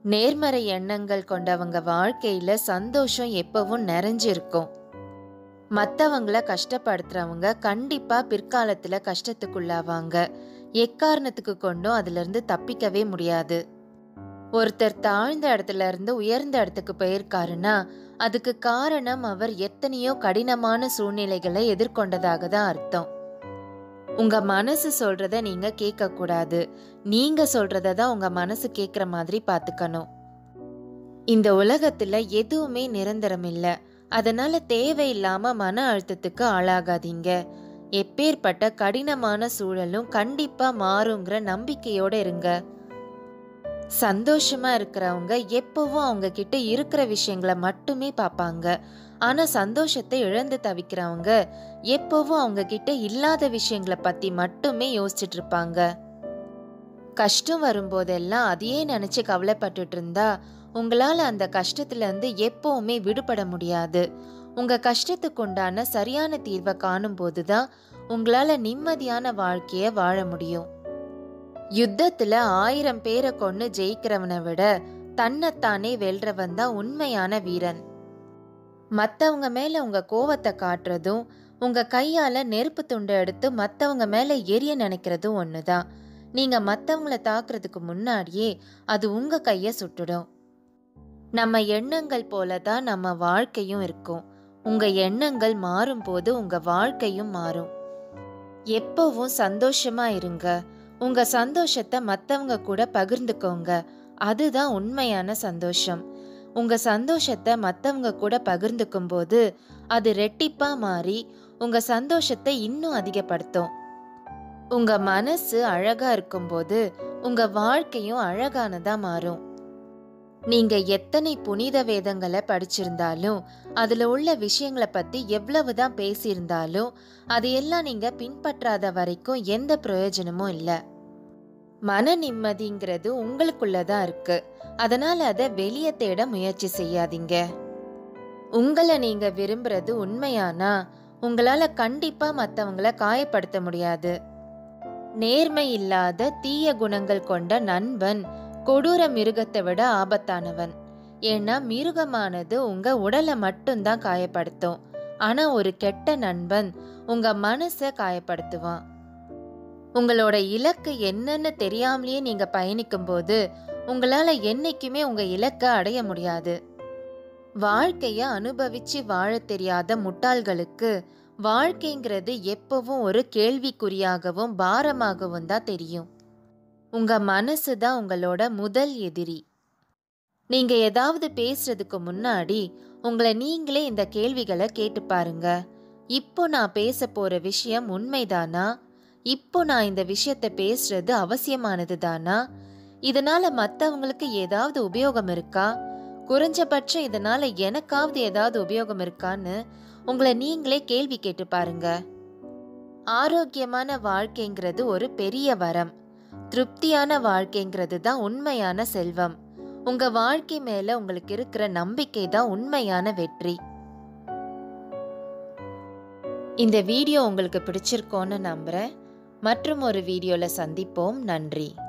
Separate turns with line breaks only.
நேர்மறை எண்ணங்கள் கொண்டவங்க வாழ்க்கையில சந்தோஷம் எப்பவும் நிறைஞ்சிருக்கும் மற்றவங்கள கஷ்டப்படுத்துறவங்க கண்டிப்பா பிற்காலத்துல கஷ்டத்துக்குள்ளாவாங்க எக்காரணத்துக்கு கொண்டும் அதுல இருந்து தப்பிக்கவே முடியாது ஒருத்தர் தாழ்ந்த இடத்துல இருந்து உயர்ந்த இடத்துக்கு போயிருக்காருன்னா அதுக்கு காரணம் அவர் எத்தனையோ கடினமான சூழ்நிலைகளை எதிர்கொண்டதாக தான் அர்த்தம் உங்க மனசு சொல்றத நீங்க கேட்க கூடாது நீங்க சொல்றத தான் உங்க மனசு கேட்குற மாதிரி பார்த்துக்கணும் இந்த உலகத்துல எதுவுமே நிரந்தரம் இல்ல அதனால தேவையில்லாம மன அழுத்தத்துக்கு ஆளாகாதீங்க எப்பேற்பட்ட கடினமான சூழலும் கண்டிப்பா மாறுங்கிற நம்பிக்கையோட இருங்க சந்தோஷமா இருக்கிறவங்க எப்பவும் அவங்க கிட்ட இருக்கிற விஷயங்களை மட்டுமே பார்ப்பாங்க ஆனா சந்தோஷத்தை இழந்து தவிக்கிறவங்க எப்பவும் அவங்க கிட்ட இல்லாத விஷயங்களை பத்தி மட்டுமே யோசிச்சுட்டு இருப்பாங்க கஷ்டம் வரும்போதெல்லாம் அதையே நினைச்சு கவலைப்பட்டுட்டு இருந்தா உங்களால அந்த கஷ்டத்துல இருந்து எப்பவுமே விடுபட முடியாது உங்க கஷ்டத்துக்கு உண்டான சரியான தீர்வை காணும் போதுதான் உங்களால நிம்மதியான வாழ்க்கைய வாழ முடியும் யுத்தத்துல ஆயிரம் பேரை கொண்டு ஜெயிக்கிறவனை விட தன்னைத்தானே வெல்றவன் தான் உண்மையான வீரன் மத்தவங்க மேல உங்க கோவத்தை காட்டுறதும் உங்க கையால நெருப்பு துண்டை எடுத்து மத்தவங்க மேல எரிய நினைக்கிறதும் ஒண்ணுதான் நீங்க மத்தவங்கள தாக்குறதுக்கு முன்னாடியே அது உங்க கைய சுட்டுடும் நம்ம எண்ணங்கள் போல தான் நம்ம வாழ்க்கையும் இருக்கும் உங்க எண்ணங்கள் மாறும்போது உங்க வாழ்க்கையும் மாறும் எப்பவும் சந்தோஷமா இருங்க உங்க சந்தோஷத்தை மத்தவங்க கூட பகிர்ந்துக்கோங்க அதுதான் உண்மையான சந்தோஷம் உங்க சந்தோஷத்தை மத்தவங்க கூட பகிர்ந்துக்கும் போது அது ரெட்டிப்பா மாறி உங்க சந்தோஷத்தை இன்னும் அதிகப்படுத்தும் உங்க மனசு அழகா இருக்கும்போது உங்க வாழ்க்கையும் அழகானதா மாறும் நீங்க எத்தனை புனித வேதங்களை படிச்சிருந்தாலும் அதுல உள்ள விஷயங்களை பத்தி எவ்வளவுதான் பேசியிருந்தாலும் அதையெல்லாம் நீங்க பின்பற்றாத வரைக்கும் எந்த பிரயோஜனமும் இல்லை மன நிம்மதிங்கிறது உங்களுக்குள்ளதான் இருக்கு அதனால அதை வெளியே தேட முயற்சி செய்யாதீங்க உங்களை நீங்க விரும்புறது உண்மையானா உங்களால கண்டிப்பா மத்தவங்கள காயப்படுத்த முடியாது நேர்மை இல்லாத தீய குணங்கள் கொண்ட நண்பன் கொடூர மிருகத்தை விட ஆபத்தானவன் ஏன்னா மிருகமானது உங்க உடலை மட்டும்தான் காயப்படுத்தும் ஆனா ஒரு கெட்ட நண்பன் உங்க மனசை காயப்படுத்துவான் உங்களோட இலக்கு என்னன்னு தெரியாமலேயே நீங்க பயணிக்கும் போது உங்களால என்னைக்குமே உங்க இலக்கை அடைய முடியாது வாழ்க்கைய அனுபவிச்சு வாழ தெரியாத முட்டாள்களுக்கு வாழ்க்கைங்கிறது எப்பவும் ஒரு கேள்விக்குறியாகவும் பாரமாகவும் தான் தெரியும் உங்க மனசு தான் உங்களோட முதல் எதிரி நீங்க ஏதாவது பேசுறதுக்கு முன்னாடி உங்களை நீங்களே இந்த கேள்விகளை கேட்டு பாருங்க இப்போ நான் பேச போற விஷயம் உண்மைதானா இப்போ நான் இந்த விஷயத்த பேசுறது அவசியமானது தானா இதனால மத்தவங்களுக்கு ஏதாவது உபயோகம் இருக்கா குறைஞ்சபட்சம் இதனால எனக்காவது ஏதாவது உபயோகம் இருக்கான்னு உங்களை நீங்களே கேள்வி கேட்டு பாருங்க ஆரோக்கியமான வாழ்க்கைங்கிறது ஒரு பெரிய வரம் திருப்தியான வாழ்க்கைங்கிறது தான் உண்மையான செல்வம் உங்க வாழ்க்கை மேல உங்களுக்கு இருக்கிற நம்பிக்கை தான் உண்மையான வெற்றி இந்த வீடியோ உங்களுக்கு பிடிச்சிருக்கோன்னு நம்புறேன் மற்றும் ஒரு வீடியோல சந்திப்போம் நன்றி